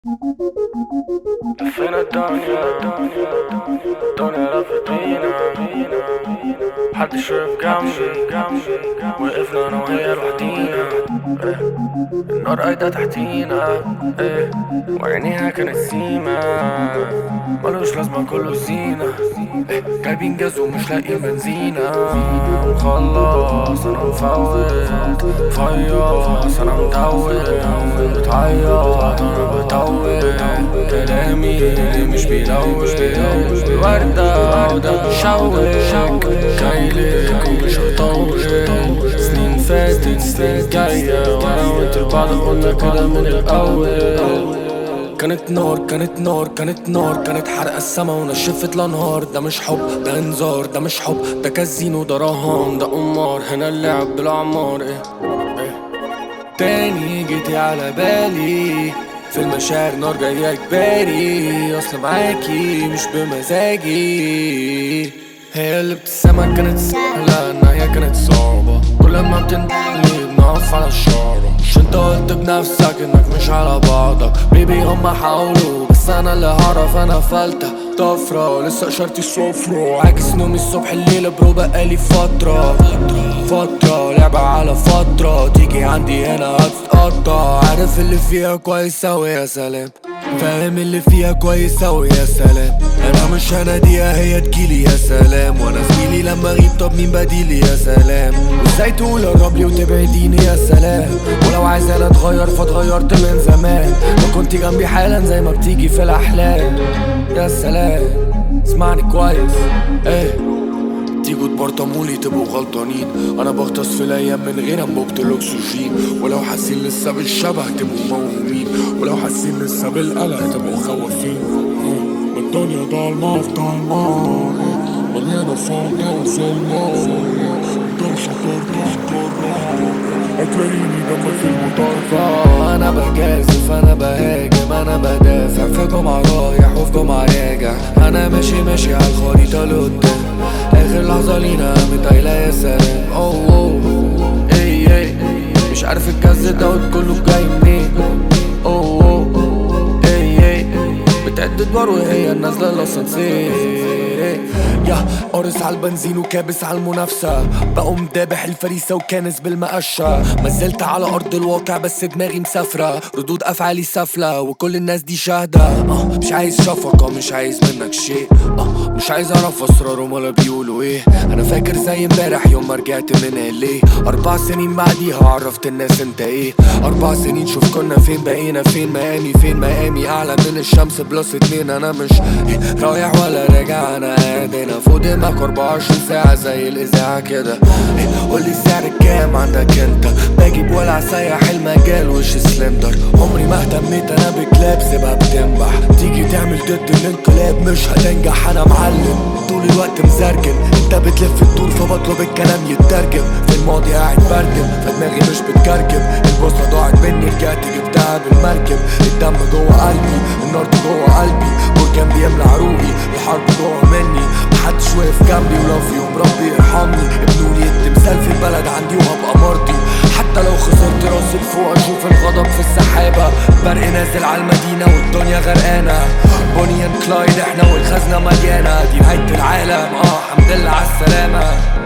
لفينا الدنيا الدنيا لفت بينا محدش شاف جنبي وقفنا انا وهي لوحدينا إيه. النار قايدة تحتينا إيه. وعينيها كانت سيما ملوش لازمة كله زينة إيه. جايبين جاز ومش لاقيين بنزينة مخلص انا مفوت فياص انا مدوت بتعيط انا بتوت كلامي مش بيلوت وردة وده بيشوك جايلك ومش هطول سنين فاتت سنين جاية وانا وانت لبعض قلنا كده من الاول كانت نار كانت نار كانت نار كانت حرقة السما ونشفت الانهار ده مش حب ده انذار ده مش حب ده كازينو ده رهان ده قمار هنا اللعب بالاعمار ايه ايه تاني جيتي على بالي في المشاعر نار جاية اجباري اصل معاكي مش بمزاجي هي اللي ابتسامة كانت سهلة انها هي كانت صعبة كل ما بتندلي بنقف على الشارع مش انت قلت بنفسك انك مش على بعضك بيبي هما حاولوا بس انا اللي هعرف انا فلتة طفرة لسه اشارتي صفرة عاكس نومي الصبح الليل برو بقالي فترة فترة لعبة على فترة تيجي عندي هنا هتتقطع عارف اللي فيها كويس اوي يا سلام فاهم اللي فيها كويس اوي يا سلام انا مش هناديها هي تجيلي يا سلام وانا زميلي لما اغيب طب مين بديلي يا سلام وازاي تقول قرب لي وتبعديني يا سلام ولو عايز انا اتغير فاتغيرت من زمان ما كنت جنبي حالا زي ما بتيجي في الاحلام يا سلام اسمعني كويس ايه تيجوا تبرطمولي تبقوا غلطانين انا بغطس في الايام من غير انبوبة الاكسجين ولو حاسين لسه بالشبه تبقوا موهومين ولو حاسين لسه بالقلق تبقوا خوافين آه، الدنيا ضلمة في ضلمة مليانة فوضى وظلمة دوشة ترتاح هتلاقيني جنبك في المطارفة أنا بجازف أنا بهاجم أنا بدافع في جمعة رايح وفي جمعة راجع أنا ماشي ماشي على الخريطة لقدام آخر لحظة لينا قامت قايلة يا سلام أوه أوه إي إي مش عارف الجز دوت كله جاي منين أوه أوه إي إي بتعد ادوار وهي نازله الاسانسير يا قارص على البنزين وكابس على المنافسه بقوم دابح الفريسه وكانس بالمقشه ما زلت على ارض الواقع بس دماغي مسافره ردود افعالي سافله وكل الناس دي شاهده آه مش عايز شفقه مش عايز منك شيء آه مش عايز اعرف اسرارهم ولا بيقولوا ايه انا فاكر زي امبارح يوم ما رجعت من ليه اربع سنين بعديها عرفت الناس انت ايه اربع سنين شوف كنا فين بقينا فين مقامي فين مقامي اعلى من الشمس بلس اتنين انا مش إيه رايح ولا راجع انا قاعد هنا فوق دماغك 24 ساعة زي الاذاعة كده إيه قولي السعر كام عندك انت بجيب ولع سايح المجال وش سلندر عمري ما اهتميت انا بكلاب سيبها بتنبح تيجي تعمل ضد الانقلاب مش هتنجح انا معلم طول الوقت مزرجن انت بتلف الطول فبطلب الكلام يترجم في الماضي قاعد بردم فدماغي مش بتكركب البوصلة ضاعت مني رجعت جبتها بالمركب الدم جوه قلبي النار دي جوه قلبي بركان بيملى عروقي الحرب جوه مني محدش واقف جنبي ولو في يوم ربي يرحمني ابنوني التمثال في البلد عندي وهبقى مرضي حتى لو خسرت راسي لفوق اشوف الغضب في السحابة برق نازل على المدينة والدنيا غرقانة بوني اند كلايد احنا والخزنة مليانة دي نهاية العالم اه الحمد لله على السلامة